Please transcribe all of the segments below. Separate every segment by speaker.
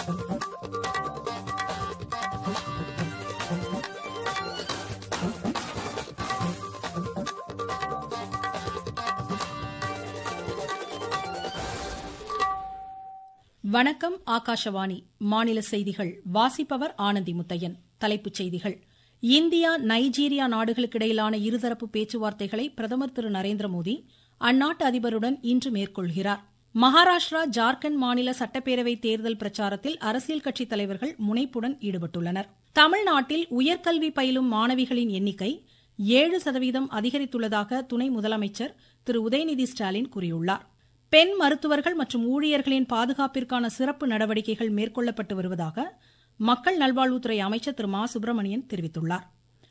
Speaker 1: வணக்கம் ஆகாஷவாணி மாநில செய்திகள் வாசிப்பவர் ஆனந்தி முத்தையன் தலைப்புச் செய்திகள் இந்தியா நைஜீரியா நாடுகளுக்கிடையிலான இருதரப்பு பேச்சுவார்த்தைகளை பிரதமர் திரு நரேந்திர மோடி அந்நாட்டு அதிபருடன் இன்று மேற்கொள்கிறார் மகாராஷ்டிரா ஜார்க்கண்ட் மாநில சட்டப்பேரவை தேர்தல் பிரச்சாரத்தில் அரசியல் கட்சித் தலைவர்கள் முனைப்புடன் ஈடுபட்டுள்ளனர் தமிழ்நாட்டில் உயர்கல்வி பயிலும் மாணவிகளின் எண்ணிக்கை ஏழு சதவீதம் அதிகரித்துள்ளதாக துணை முதலமைச்சர் திரு உதயநிதி ஸ்டாலின் கூறியுள்ளார் பெண் மருத்துவர்கள் மற்றும் ஊழியர்களின் பாதுகாப்பிற்கான சிறப்பு நடவடிக்கைகள் மேற்கொள்ளப்பட்டு வருவதாக மக்கள் நல்வாழ்வுத்துறை அமைச்சர் திரு மா சுப்பிரமணியன் தெரிவித்துள்ளார்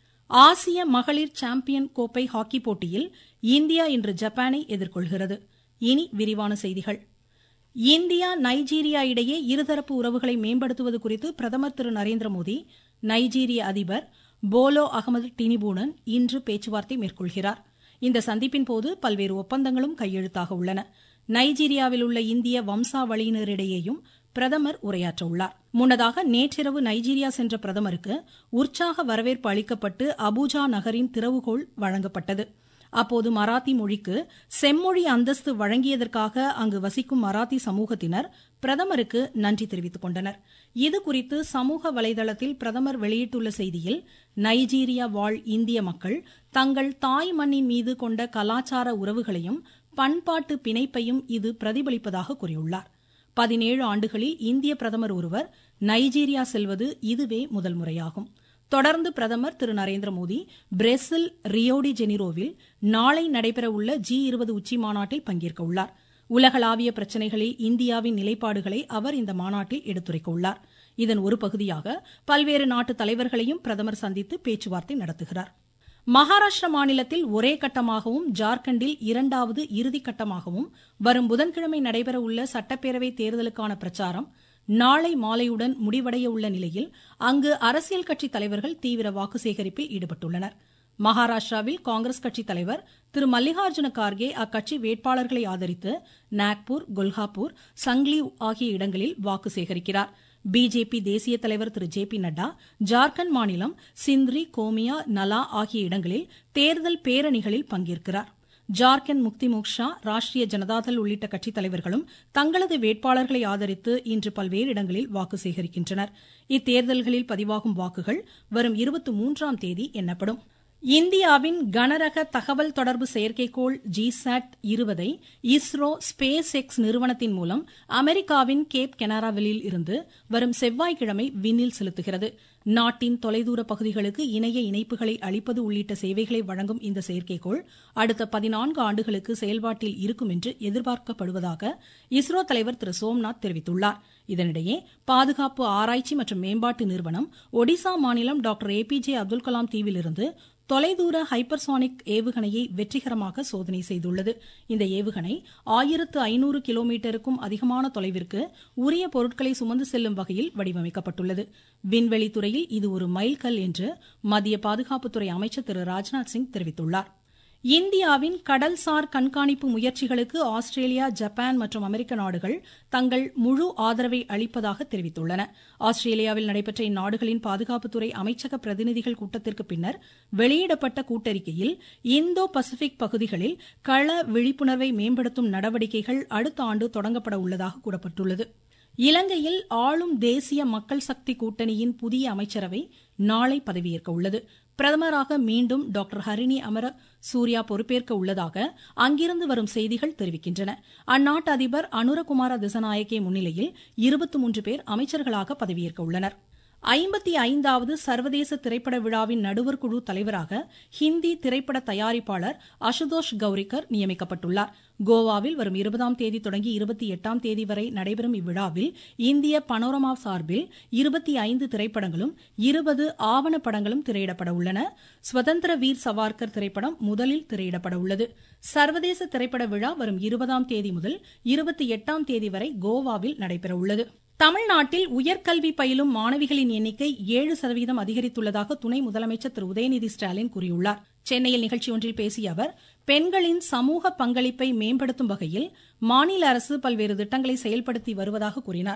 Speaker 1: ஆசிய மகளிர் சாம்பியன் கோப்பை ஹாக்கி போட்டியில் இந்தியா இன்று ஜப்பானை எதிர்கொள்கிறது இனி விரிவான செய்திகள் இந்தியா நைஜீரியா இடையே இருதரப்பு உறவுகளை மேம்படுத்துவது குறித்து பிரதமர் திரு நரேந்திர மோடி நைஜீரிய அதிபர் போலோ அகமது டினிபுடன் இன்று பேச்சுவார்த்தை மேற்கொள்கிறார் இந்த சந்திப்பின் போது பல்வேறு ஒப்பந்தங்களும் கையெழுத்தாக உள்ளன நைஜீரியாவில் உள்ள இந்திய வம்சாவளியினரிடையேயும் பிரதமர் உரையாற்ற உள்ளார் முன்னதாக நேற்றிரவு நைஜீரியா சென்ற பிரதமருக்கு உற்சாக வரவேற்பு அளிக்கப்பட்டு அபுஜா நகரின் திறவுகோல் வழங்கப்பட்டது அப்போது மராத்தி மொழிக்கு செம்மொழி அந்தஸ்து வழங்கியதற்காக அங்கு வசிக்கும் மராத்தி சமூகத்தினர் பிரதமருக்கு நன்றி தெரிவித்துக் கொண்டனர் இதுகுறித்து சமூக வலைதளத்தில் பிரதமர் வெளியிட்டுள்ள செய்தியில் நைஜீரியா வாழ் இந்திய மக்கள் தங்கள் தாய் மண்ணின் மீது கொண்ட கலாச்சார உறவுகளையும் பண்பாட்டு பிணைப்பையும் இது பிரதிபலிப்பதாக கூறியுள்ளார் பதினேழு ஆண்டுகளில் இந்திய பிரதமர் ஒருவர் நைஜீரியா செல்வது இதுவே முதல் முறையாகும் தொடர்ந்து பிரதமர் திரு நரேந்திர மோடி பிரேசில் ரியோடி ஜெனிரோவில் நாளை நடைபெறவுள்ள ஜி இருபது உச்சி மாநாட்டில் பங்கேற்க உள்ளார் உலகளாவிய பிரச்சினைகளில் இந்தியாவின் நிலைப்பாடுகளை அவர் இந்த மாநாட்டில் எடுத்துரைக்க உள்ளார் இதன் ஒரு பகுதியாக பல்வேறு நாட்டு தலைவர்களையும் பிரதமர் சந்தித்து பேச்சுவார்த்தை நடத்துகிறார் மகாராஷ்டிரா மாநிலத்தில் ஒரே கட்டமாகவும் ஜார்க்கண்டில் இரண்டாவது இறுதிக்கட்டமாகவும் வரும் புதன்கிழமை நடைபெற உள்ள சட்டப்பேரவை தேர்தலுக்கான பிரச்சாரம் நாளை மாலையுடன் முடிவடைய உள்ள நிலையில் அங்கு அரசியல் கட்சித் தலைவர்கள் தீவிர வாக்கு சேகரிப்பில் ஈடுபட்டுள்ளனர் மகாராஷ்டிராவில் காங்கிரஸ் கட்சித் தலைவர் திரு மல்லிகார்ஜுன கார்கே அக்கட்சி வேட்பாளர்களை ஆதரித்து நாக்பூர் கொல்ஹாப்பூர் சங்லி ஆகிய இடங்களில் வாக்கு சேகரிக்கிறார் பிஜேபி தேசிய தலைவர் திரு ஜே பி நட்டா ஜார்க்கண்ட் மாநிலம் சிந்திரி கோமியா நலா ஆகிய இடங்களில் தேர்தல் பேரணிகளில் பங்கேற்கிறார் ஜார்க்கண்ட் முக்தி மோக்ஷா ராஷ்டிரிய ஜனதாதள் உள்ளிட்ட கட்சித் தலைவர்களும் தங்களது வேட்பாளர்களை ஆதரித்து இன்று பல்வேறு இடங்களில் வாக்கு சேகரிக்கின்றனர் இத்தேர்தல்களில் பதிவாகும் வாக்குகள் வரும் இருபத்தி மூன்றாம் தேதி எண்ணப்படும் இந்தியாவின் கனரக தகவல் தொடர்பு செயற்கைக்கோள் ஜிசாட் இருபதை இஸ்ரோ ஸ்பேஸ் எக்ஸ் நிறுவனத்தின் மூலம் அமெரிக்காவின் கேப் கெனாராவிலில் இருந்து வரும் செவ்வாய்க்கிழமை விண்ணில் செலுத்துகிறது நாட்டின் தொலைதூர பகுதிகளுக்கு இணைய இணைப்புகளை அளிப்பது உள்ளிட்ட சேவைகளை வழங்கும் இந்த செயற்கைக்கோள் அடுத்த பதினான்கு ஆண்டுகளுக்கு செயல்பாட்டில் இருக்கும் என்று எதிர்பார்க்கப்படுவதாக இஸ்ரோ தலைவர் திரு சோம்நாத் தெரிவித்துள்ளார் இதனிடையே பாதுகாப்பு ஆராய்ச்சி மற்றும் மேம்பாட்டு நிறுவனம் ஒடிசா மாநிலம் doctor A P J Abdul Kalam தீவிலிருந்து தொலைதூர ஹைப்பர்சானிக் ஏவுகணையை வெற்றிகரமாக சோதனை செய்துள்ளது இந்த ஏவுகணை ஆயிரத்து ஐநூறு கிலோமீட்டருக்கும் அதிகமான தொலைவிற்கு உரிய பொருட்களை சுமந்து செல்லும் வகையில் வடிவமைக்கப்பட்டுள்ளது விண்வெளி துறையில் இது ஒரு மைல்கல் என்று மத்திய பாதுகாப்புத்துறை அமைச்சர் திரு ராஜ்நாத் சிங் தெரிவித்துள்ளார் இந்தியாவின் கடல்சார் கண்காணிப்பு முயற்சிகளுக்கு ஆஸ்திரேலியா ஜப்பான் மற்றும் அமெரிக்க நாடுகள் தங்கள் முழு ஆதரவை அளிப்பதாக தெரிவித்துள்ளன ஆஸ்திரேலியாவில் நடைபெற்ற இந்நாடுகளின் பாதுகாப்புத்துறை அமைச்சக பிரதிநிதிகள் கூட்டத்திற்கு பின்னர் வெளியிடப்பட்ட கூட்டறிக்கையில் இந்தோ பசிபிக் பகுதிகளில் கள விழிப்புணர்வை மேம்படுத்தும் நடவடிக்கைகள் அடுத்த ஆண்டு தொடங்கப்பட உள்ளதாக கூறப்பட்டுள்ளது இலங்கையில் ஆளும் தேசிய மக்கள் சக்தி கூட்டணியின் புதிய அமைச்சரவை நாளை பதவியேற்க உள்ளது பிரதமராக மீண்டும் டாக்டர் ஹரிணி அமர சூர்யா பொறுப்பேற்க உள்ளதாக அங்கிருந்து வரும் செய்திகள் தெரிவிக்கின்றன அந்நாட்டு அதிபர் அனுரகுமார திசநாயக்கே முன்னிலையில் இருபத்தி மூன்று பேர் அமைச்சர்களாக பதவியேற்க உள்ளனர் ஐம்பத்தி ஐந்தாவது சர்வதேச திரைப்பட விழாவின் நடுவர் குழு தலைவராக ஹிந்தி திரைப்பட தயாரிப்பாளர் அசுதோஷ் கௌரிக்கர் நியமிக்கப்பட்டுள்ளார் கோவாவில் வரும் இருபதாம் தேதி தொடங்கி இருபத்தி எட்டாம் தேதி வரை நடைபெறும் இவ்விழாவில் இந்திய பனோரமா சார்பில் இருபத்தி ஐந்து திரைப்படங்களும் இருபது ஆவணப்படங்களும் திரையிடப்பட உள்ளன சுதந்திர வீர் சவார்கர் திரைப்படம் முதலில் திரையிடப்பட உள்ளது சர்வதேச திரைப்பட விழா வரும் இருபதாம் தேதி முதல் இருபத்தி எட்டாம் தேதி வரை கோவாவில் நடைபெற உள்ளது தமிழ்நாட்டில் உயர்கல்வி பயிலும் மாணவிகளின் எண்ணிக்கை ஏழு சதவீதம் அதிகரித்துள்ளதாக துணை முதலமைச்சர் திரு உதயநிதி ஸ்டாலின் கூறியுள்ளார் சென்னையில் நிகழ்ச்சி ஒன்றில் பேசிய அவர் பெண்களின் சமூக பங்களிப்பை மேம்படுத்தும் வகையில் மாநில அரசு பல்வேறு திட்டங்களை செயல்படுத்தி வருவதாக கூறினார்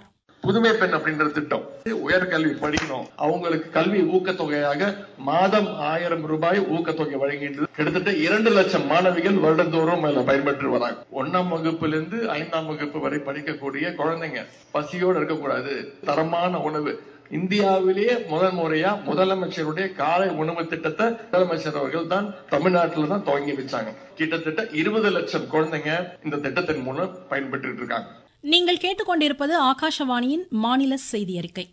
Speaker 2: புதுமை பெண் அப்படின்ற திட்டம் உயர்கல்வி படிக்கணும் அவங்களுக்கு கல்வி ஊக்கத்தொகையாக மாதம் ஆயிரம் ரூபாய் ஊக்கத்தொகை வழங்கின்றது கிட்டத்தட்ட இரண்டு லட்சம் மாணவிகள் வருடந்தோறும் அதில் பயன்பெற்று வராங்க ஒன்னாம் வகுப்பிலிருந்து ஐந்தாம் வகுப்பு வரை படிக்கக்கூடிய குழந்தைங்க பசியோடு இருக்கக்கூடாது தரமான உணவு இந்தியாவிலேயே முதல் முறையா முதலமைச்சருடைய காலை உணவு திட்டத்தை முதலமைச்சர் அவர்கள் தான் தமிழ்நாட்டில் தான் துவங்கி வச்சாங்க கிட்டத்தட்ட இருபது லட்சம் குழந்தைங்க இந்த திட்டத்தின் மூலம் பயன்பெற்று இருக்காங்க
Speaker 1: நீங்கள் கேட்டுக்கொண்டிருப்பது ஆகாஷவாணியின் மாநில செய்தி அறிக்கை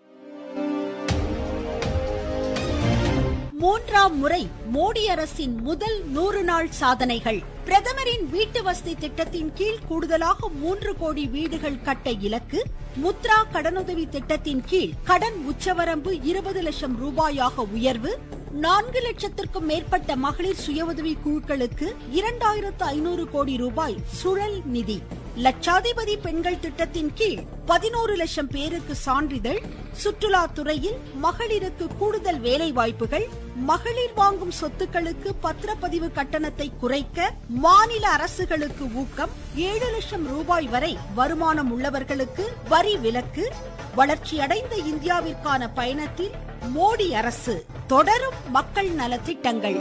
Speaker 3: மூன்றாம் முறை மோடி அரசின் முதல் நூறு நாள் சாதனைகள் பிரதமரின் வீட்டு வசதி திட்டத்தின் கீழ் கூடுதலாக மூன்று கோடி வீடுகள் கட்ட இலக்கு முத்ரா கடனுதவி திட்டத்தின் கீழ் கடன் உச்சவரம்பு இருபது லட்சம் ரூபாயாக உயர்வு நான்கு லட்சத்திற்கும் மேற்பட்ட மகளிர் சுய உதவி குழுக்களுக்கு இரண்டாயிரத்து ஐநூறு கோடி ரூபாய் சுழல் நிதி லட்சாதிபதி பெண்கள் திட்டத்தின் கீழ் பதினோரு லட்சம் பேருக்கு சான்றிதழ் சுற்றுலா துறையில் மகளிருக்கு கூடுதல் வேலை வாய்ப்புகள் மகளிர் வாங்கும் சொத்துக்களுக்கு பத்திரப்பதிவு கட்டணத்தை குறைக்க மாநில அரசுகளுக்கு ஊக்கம் ஏழு லட்சம் ரூபாய் வரை வருமானம் உள்ளவர்களுக்கு வரி விலக்கு வளர்ச்சியடைந்த இந்தியாவிற்கான பயணத்தில் மோடி அரசு தொடரும் மக்கள் நலத்திட்டங்கள்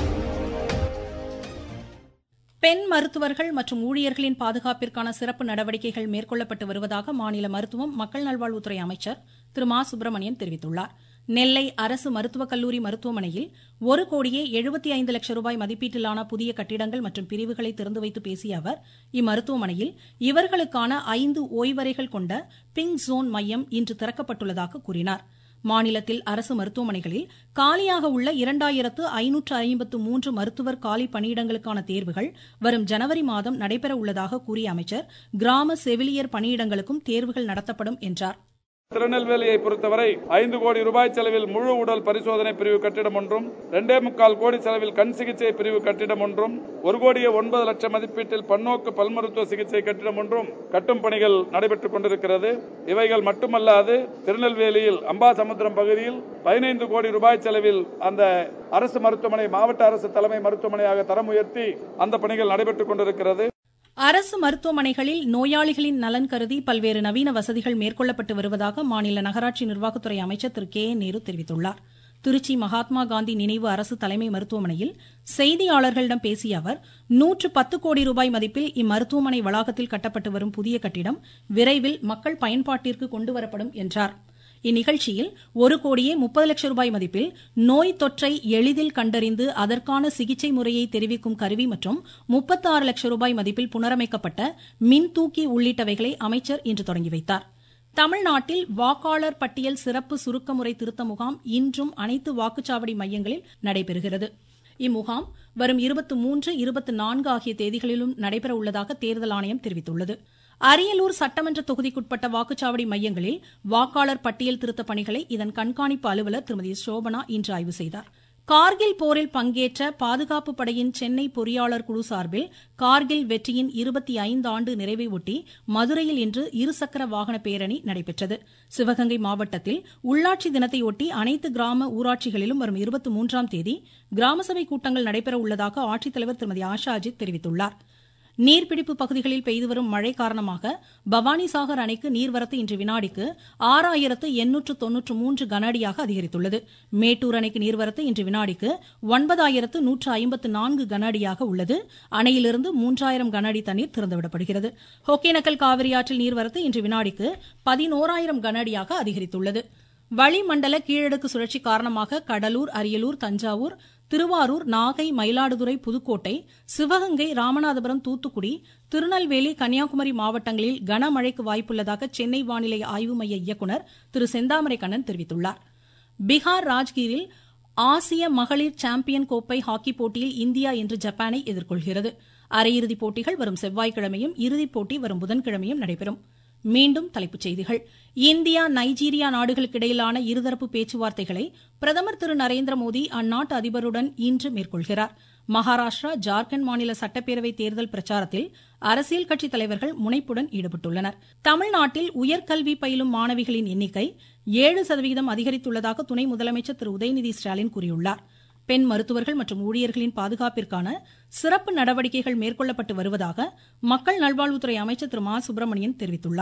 Speaker 1: பெண் மருத்துவர்கள் மற்றும் ஊழியர்களின் பாதுகாப்பிற்கான சிறப்பு நடவடிக்கைகள் மேற்கொள்ளப்பட்டு வருவதாக மாநில மருத்துவம் மக்கள் நல்வாழ்வுத்துறை அமைச்சர் திரு மா சுப்பிரமணியன் தெரிவித்துள்ளார் நெல்லை அரசு மருத்துவக் கல்லூரி மருத்துவமனையில் ஒரு கோடியே எழுபத்தி ஐந்து லட்சம் ரூபாய் மதிப்பீட்டிலான புதிய கட்டிடங்கள் மற்றும் பிரிவுகளை திறந்து வைத்து பேசிய அவர் இம்மருத்துவமனையில் இவர்களுக்கான ஐந்து ஓய்வறைகள் கொண்ட பிங்க் ஜோன் மையம் இன்று திறக்கப்பட்டுள்ளதாக கூறினார் மாநிலத்தில் அரசு மருத்துவமனைகளில் காலியாக உள்ள இரண்டாயிரத்து ஐநூற்று ஐம்பத்து மூன்று மருத்துவர் காலி பணியிடங்களுக்கான தேர்வுகள் வரும் ஜனவரி மாதம் நடைபெற உள்ளதாக கூறிய அமைச்சர் கிராம செவிலியர் பணியிடங்களுக்கும் தேர்வுகள் நடத்தப்படும் என்றார்
Speaker 4: திருநெல்வேலியை பொறுத்தவரை ஐந்து கோடி ரூபாய் செலவில் முழு உடல் பரிசோதனை பிரிவு கட்டிடம் ஒன்றும் இரண்டே முக்கால் கோடி செலவில் கண் சிகிச்சை பிரிவு கட்டிடம் ஒன்றும் ஒரு கோடியே ஒன்பது லட்சம் மதிப்பீட்டில் பன்னோக்கு பல் மருத்துவ சிகிச்சை கட்டிடம் ஒன்றும் கட்டும் பணிகள் நடைபெற்றுக் கொண்டிருக்கிறது இவைகள் மட்டுமல்லாது திருநெல்வேலியில் அம்பாசமுத்திரம் பகுதியில் பதினைந்து கோடி ரூபாய் செலவில் அந்த அரசு மருத்துவமனை மாவட்ட அரசு தலைமை மருத்துவமனையாக தரம் உயர்த்தி அந்த பணிகள் நடைபெற்றுக் கொண்டிருக்கிறது
Speaker 1: அரசு மருத்துவமனைகளில் நோயாளிகளின் நலன் கருதி பல்வேறு நவீன வசதிகள் மேற்கொள்ளப்பட்டு வருவதாக மாநில நகராட்சி நிர்வாகத்துறை அமைச்சர் திரு கே என் நேரு தெரிவித்துள்ளார் திருச்சி மகாத்மா காந்தி நினைவு அரசு தலைமை மருத்துவமனையில் செய்தியாளர்களிடம் பேசிய அவர் நூற்று பத்து கோடி ரூபாய் மதிப்பில் இம்மருத்துவமனை வளாகத்தில் கட்டப்பட்டு வரும் புதிய கட்டிடம் விரைவில் மக்கள் பயன்பாட்டிற்கு கொண்டுவரப்படும் என்றார் இந்நிகழ்ச்சியில் ஒரு கோடியே முப்பது லட்சம் ரூபாய் மதிப்பில் நோய் தொற்றை எளிதில் கண்டறிந்து அதற்கான சிகிச்சை முறையை தெரிவிக்கும் கருவி மற்றும் முப்பத்தாறு லட்சம் ரூபாய் மதிப்பில் புனரமைக்கப்பட்ட மின்தூக்கி உள்ளிட்டவைகளை அமைச்சர் இன்று தொடங்கி வைத்தார் தமிழ்நாட்டில் வாக்காளர் பட்டியல் சிறப்பு சுருக்க முறை திருத்த முகாம் இன்றும் அனைத்து வாக்குச்சாவடி மையங்களில் நடைபெறுகிறது இம்முகாம் வரும் இருபத்தி மூன்று இருபத்தி நான்கு ஆகிய தேதிகளிலும் நடைபெற உள்ளதாக தேர்தல் ஆணையம் தெரிவித்துள்ளது அரியலூர் சட்டமன்ற தொகுதிக்குட்பட்ட வாக்குச்சாவடி மையங்களில் வாக்காளர் பட்டியல் திருத்த பணிகளை இதன் கண்காணிப்பு அலுவலர் திருமதி சோபனா இன்று ஆய்வு செய்தார் கார்கில் போரில் பங்கேற்ற பாதுகாப்பு படையின் சென்னை பொறியாளர் குழு சார்பில் கார்கில் வெற்றியின் இருபத்தி ஐந்து ஆண்டு நிறைவை ஒட்டி மதுரையில் இன்று இருசக்கர வாகன பேரணி நடைபெற்றது சிவகங்கை மாவட்டத்தில் உள்ளாட்சி தினத்தையொட்டி அனைத்து கிராம ஊராட்சிகளிலும் வரும் இருபத்தி மூன்றாம் தேதி கிராம சபை கூட்டங்கள் நடைபெற உள்ளதாக ஆட்சித்தலைவர் திருமதி ஆஷா அஜித் தெரிவித்துள்ளார் நீர்பிடிப்பு பகுதிகளில் பெய்து வரும் மழை காரணமாக பவானிசாகர் அணைக்கு நீர்வரத்து இன்று வினாடிக்கு ஆறாயிரத்து எண்ணூற்று தொன்னூற்று மூன்று கன அடியாக அதிகரித்துள்ளது மேட்டூர் அணைக்கு நீர்வரத்து இன்று வினாடிக்கு ஒன்பதாயிரத்து நூற்று ஐம்பத்து நான்கு கன அடியாக உள்ளது அணையிலிருந்து மூன்றாயிரம் கன அடி தண்ணீர் திறந்துவிடப்படுகிறது ஒகேனக்கல் காவிரி ஆற்றில் நீர்வரத்து இன்று வினாடிக்கு பதினோராயிரம் கன அடியாக அதிகரித்துள்ளது வளிமண்டல கீழடுக்கு சுழற்சி காரணமாக கடலூர் அரியலூர் தஞ்சாவூர் திருவாரூர் நாகை மயிலாடுதுறை புதுக்கோட்டை சிவகங்கை ராமநாதபுரம் தூத்துக்குடி திருநெல்வேலி கன்னியாகுமரி மாவட்டங்களில் கனமழைக்கு வாய்ப்புள்ளதாக சென்னை வானிலை ஆய்வு மைய இயக்குநர் திரு செந்தாமரை கண்ணன் தெரிவித்துள்ளார் பீகார் ராஜ்கீரில் ஆசிய மகளிர் சாம்பியன் கோப்பை ஹாக்கி போட்டியில் இந்தியா இன்று ஜப்பானை எதிர்கொள்கிறது அரையிறுதிப் போட்டிகள் வரும் செவ்வாய்க்கிழமையும் இறுதிப் போட்டி வரும் புதன்கிழமையும் நடைபெறும் மீண்டும் தலைப்புச் செய்திகள் இந்தியா நைஜீரியா நாடுகளுக்கிடையிலான இருதரப்பு பேச்சுவார்த்தைகளை பிரதமர் திரு நரேந்திர மோடி அந்நாட்டு அதிபருடன் இன்று மேற்கொள்கிறார் மகாராஷ்டிரா ஜார்க்கண்ட் மாநில சட்டப்பேரவை தேர்தல் பிரச்சாரத்தில் அரசியல் கட்சித் தலைவர்கள் முனைப்புடன் ஈடுபட்டுள்ளனர் தமிழ்நாட்டில் உயர்கல்வி பயிலும் மாணவிகளின் எண்ணிக்கை ஏழு சதவீதம் அதிகரித்துள்ளதாக துணை முதலமைச்சர் திரு உதயநிதி ஸ்டாலின் கூறியுள்ளார் பெண் மருத்துவர்கள் மற்றும் ஊழியர்களின் பாதுகாப்பிற்கான சிறப்பு நடவடிக்கைகள் மேற்கொள்ளப்பட்டு வருவதாக மக்கள் நல்வாழ்வுத்துறை அமைச்சர் திரு மா சுப்பிரமணியன் தெரிவித்துள்ளார்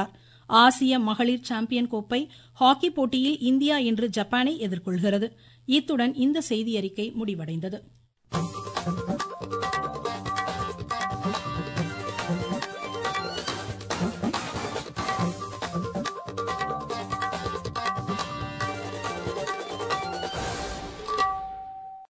Speaker 1: ஆசிய மகளிர் சாம்பியன் கோப்பை ஹாக்கி போட்டியில் இந்தியா இன்று ஜப்பானை எதிர்கொள்கிறது இத்துடன் இந்த செய்தியறிக்கை முடிவடைந்தது